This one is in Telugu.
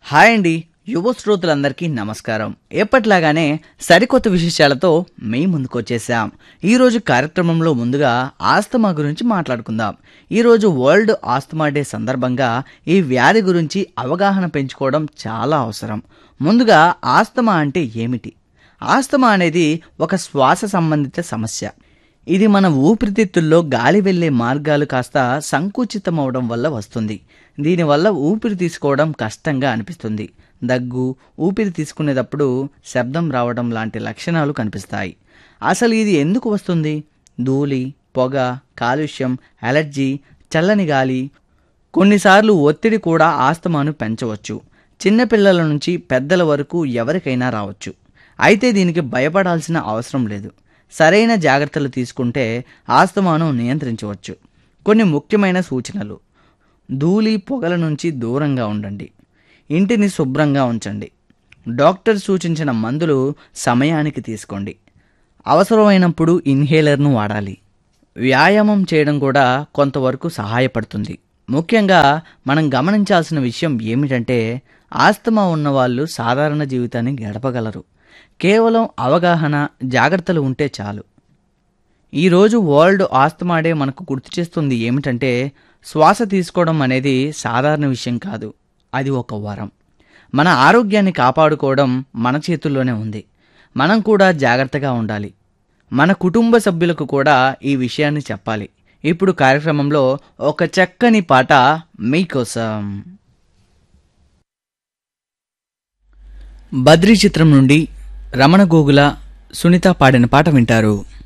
హాయ్ అండి యువ శ్రోతలందరికీ నమస్కారం ఎప్పట్లాగానే సరికొత్త విశేషాలతో మీ ముందుకొచ్చేసాం ఈరోజు కార్యక్రమంలో ముందుగా ఆస్తమా గురించి మాట్లాడుకుందాం ఈరోజు వరల్డ్ ఆస్తమా డే సందర్భంగా ఈ వ్యాధి గురించి అవగాహన పెంచుకోవడం చాలా అవసరం ముందుగా ఆస్తమా అంటే ఏమిటి ఆస్తమా అనేది ఒక శ్వాస సంబంధిత సమస్య ఇది మన ఊపిరితిత్తుల్లో గాలి వెళ్ళే మార్గాలు కాస్త సంకుచితమవడం వల్ల వస్తుంది దీనివల్ల ఊపిరి తీసుకోవడం కష్టంగా అనిపిస్తుంది దగ్గు ఊపిరి తీసుకునేటప్పుడు శబ్దం రావడం లాంటి లక్షణాలు కనిపిస్తాయి అసలు ఇది ఎందుకు వస్తుంది ధూళి పొగ కాలుష్యం అలర్జీ చల్లని గాలి కొన్నిసార్లు ఒత్తిడి కూడా ఆస్తమాను పెంచవచ్చు చిన్నపిల్లల నుంచి పెద్దల వరకు ఎవరికైనా రావచ్చు అయితే దీనికి భయపడాల్సిన అవసరం లేదు సరైన జాగ్రత్తలు తీసుకుంటే ఆస్తమాను నియంత్రించవచ్చు కొన్ని ముఖ్యమైన సూచనలు ధూళి పొగల నుంచి దూరంగా ఉండండి ఇంటిని శుభ్రంగా ఉంచండి డాక్టర్ సూచించిన మందులు సమయానికి తీసుకోండి అవసరమైనప్పుడు ఇన్హేలర్ను వాడాలి వ్యాయామం చేయడం కూడా కొంతవరకు సహాయపడుతుంది ముఖ్యంగా మనం గమనించాల్సిన విషయం ఏమిటంటే ఆస్తమా ఉన్నవాళ్ళు సాధారణ జీవితాన్ని గడపగలరు కేవలం అవగాహన జాగ్రత్తలు ఉంటే చాలు ఈరోజు వరల్డ్ ఆస్తమా డే మనకు గుర్తు చేస్తుంది ఏమిటంటే శ్వాస తీసుకోవడం అనేది సాధారణ విషయం కాదు అది ఒక వరం మన ఆరోగ్యాన్ని కాపాడుకోవడం మన చేతుల్లోనే ఉంది మనం కూడా జాగ్రత్తగా ఉండాలి మన కుటుంబ సభ్యులకు కూడా ఈ విషయాన్ని చెప్పాలి ఇప్పుడు కార్యక్రమంలో ఒక చక్కని పాట మీకోసం బద్రీ చిత్రం నుండి రమణ గోగుల సునీత పాడిన పాట వింటారు